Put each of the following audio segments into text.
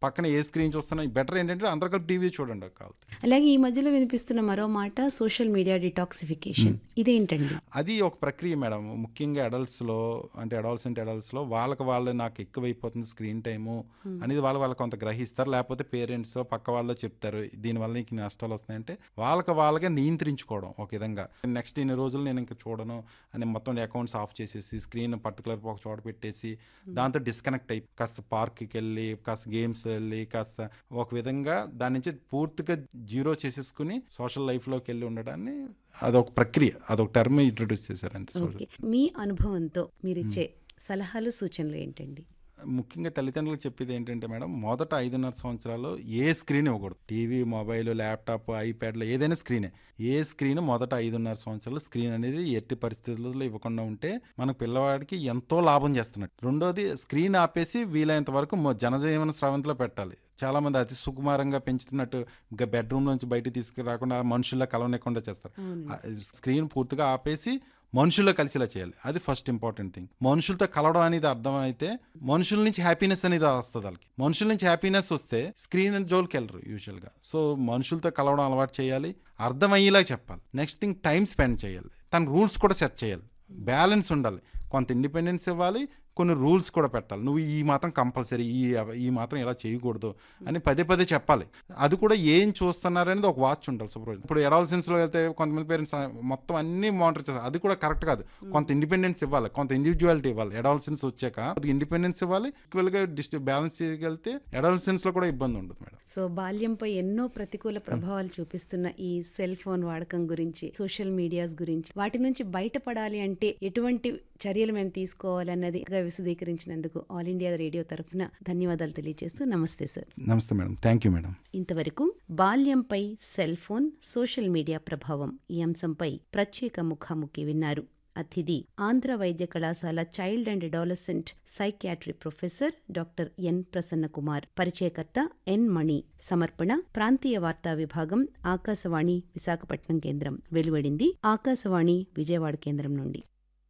పక్కన ఏ స్క్రీన్ చూస్తున్నా బెటర్ ఏంటంటే అందరు కలిపి టీవీ చూడండి కావాలి అలాగే ఈ మధ్యలో వినిపిస్తున్న మరో మాట సోషల్ మీడియా డిటాక్సిఫికేషన్ ఇదేంటండి అది ఒక ప్రక్రియ మేడం ముఖ్యంగా అడల్ట్స్లో అంటే అడల్ట్స్ అడల్ట్స్లో వాళ్ళకి వాళ్ళు నాకు ఎక్కువైపోతుంది స్క్రీన్ టైము అనేది వాళ్ళు వాళ్ళకి కొంత గ్రహిస్తారు లేకపోతే పేరెంట్స్ పక్క వాళ్ళు చెప్తారు దీనివల్ల నీకు నష్టాలు వస్తున్నాయంటే వాళ్ళకి వాళ్ళగా నియంత్రించుకోవడం ఒక విధంగా నెక్స్ట్ ఇన్ని రోజులు నేను ఇంకా చూడను అని మొత్తం అకౌంట్స్ ఆఫ్ చేసేసి స్క్రీన్ పర్టికులర్ ఒక చోట పెట్టేసి దాంతో డిస్కనెక్ట్ అయ్యి కాస్త పార్క్కి వెళ్ళి కాస్త గేమ్స్ వెళ్ళి కాస్త ఒక విధంగా దాని నుంచి పూర్తిగా జీరో చేసేసుకుని సోషల్ లైఫ్లోకి వెళ్ళి ఉండడాన్ని అదొక ప్రక్రియ అదొక టర్మ్ ఇంట్రొడ్యూస్ చేశారు అంతే ఓకే మీ అనుభవంతో మీరిచ్చే సలహాలు సూచనలు ఏంటండి ముఖ్యంగా తల్లిదండ్రులకు చెప్పేది ఏంటంటే మేడం మొదట ఐదున్నర సంవత్సరాలు ఏ స్క్రీన్ ఇవ్వకూడదు టీవీ మొబైల్ ల్యాప్టాప్ ఐప్యాడ్లో ఏదైనా స్క్రీనే ఏ స్క్రీన్ మొదట ఐదున్నర సంవత్సరాలు స్క్రీన్ అనేది ఎట్టి పరిస్థితుల్లో ఇవ్వకుండా ఉంటే మన పిల్లవాడికి ఎంతో లాభం చేస్తున్నట్టు రెండోది స్క్రీన్ ఆపేసి వీలైనంత వరకు మొ- జనజీవన స్రవంతిలో పెట్టాలి చాలా మంది అతి సుకుమారంగా పెంచుతున్నట్టు ఇంకా బెడ్రూమ్ నుంచి బయటికి తీసుకురాకుండా మనుషుల్లో కలవనికుండా చేస్తారు ఆ స్క్రీన్ పూర్తిగా ఆపేసి మనుషుల్లో కలిసేలా చేయాలి అది ఫస్ట్ ఇంపార్టెంట్ థింగ్ మనుషులతో కలవడం అనేది అర్థమైతే మనుషుల నుంచి హ్యాపీనెస్ అనేది వస్తుంది వాళ్ళకి మనుషుల నుంచి హ్యాపీనెస్ వస్తే స్క్రీన్ జోలికి వెళ్ళరు యూజువల్గా సో మనుషులతో కలవడం అలవాటు చేయాలి అర్థమయ్యేలా చెప్పాలి నెక్స్ట్ థింగ్ టైం స్పెండ్ చేయాలి తన రూల్స్ కూడా సెట్ చేయాలి బ్యాలెన్స్ ఉండాలి కొంత ఇండిపెండెన్స్ ఇవ్వాలి కొన్ని రూల్స్ కూడా పెట్టాలి నువ్వు ఈ మాత్రం కంపల్సరీ ఈ ఈ మాత్రం ఇలా చేయకూడదు అని పదే పదే చెప్పాలి అది కూడా ఏం చూస్తున్నారు అనేది ఒక వాచ్ ఉండాలి సపోజ్ ఇప్పుడు ఎడాల్సెన్స్లో వెళ్తే కొంతమంది పేరెంట్స్ మొత్తం అన్ని మానిటర్ చేస్తారు అది కూడా కరెక్ట్ కాదు కొంత ఇండిపెండెన్స్ ఇవ్వాలి కొంత ఇండివిజువాలిటీ ఇవ్వాలి ఎడాల్సెన్స్ వచ్చాక అది ఇండిపెండెన్స్ ఇవ్వాలి ఈక్వల్గా డిస్టి బ్యాలెన్స్ చేయగలిగితే ఎడాల్సెన్స్లో కూడా ఇబ్బంది ఉండదు మేడం సో బాల్యంపై ఎన్నో ప్రతికూల ప్రభావాలు చూపిస్తున్న ఈ సెల్ ఫోన్ వాడకం గురించి సోషల్ మీడియాస్ గురించి వాటి నుంచి బయటపడాలి అంటే ఎటువంటి చర్యలు మేము తీసుకోవాలన్నది విశదీకరించినందుకు ఆల్ ఇండియా రేడియో తరఫున ధన్యవాదాలు తెలియజేస్తూ నమస్తే సార్ నమస్తే మేడం థ్యాంక్ యూ మేడం ఇంతవరకు బాల్యంపై సెల్ ఫోన్ సోషల్ మీడియా ప్రభావం ఈ అంశంపై ప్రత్యేక ముఖాముఖి విన్నారు అతిథి ఆంధ్ర వైద్య కళాశాల child and adolescent psychiatry professor doctor N Prasanna Kumar పరిచయకర్త ఎన్ మణి సమర్పణ ప్రాంతీయ వార్తా విభాగం ఆకాశవాణి విశాఖపట్నం కేంద్రం వెలువడింది ఆకాశవాణి విజయవాడ కేంద్రం నుండి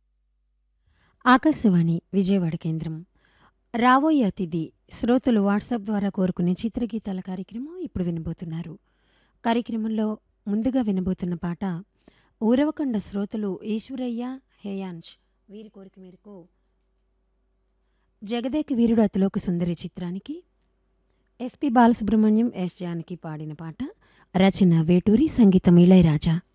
ఆకాశవాణి విజయవాడ కేంద్రం రాబోయే అతిథి శ్రోతలు వాట్సాప్ ద్వారా కోరుకునే చిత్రగీతాల కార్యక్రమం ఇప్పుడు వినబోతున్నారు కార్యక్రమంలో ముందుగా వినబోతున్న పాట ఊరవకొండ శ్రోతలు ఈశ్వరయ్య హేయాంష్ వీరి కోరిక మేరకు జగదేక వీరుడు అతిలోక సుందరి చిత్రానికి ఎస్పి బాలసుబ్రహ్మణ్యం ఎస్ జానకి పాడిన పాట రచన వేటూరి సంగీతం ఇళయరాజా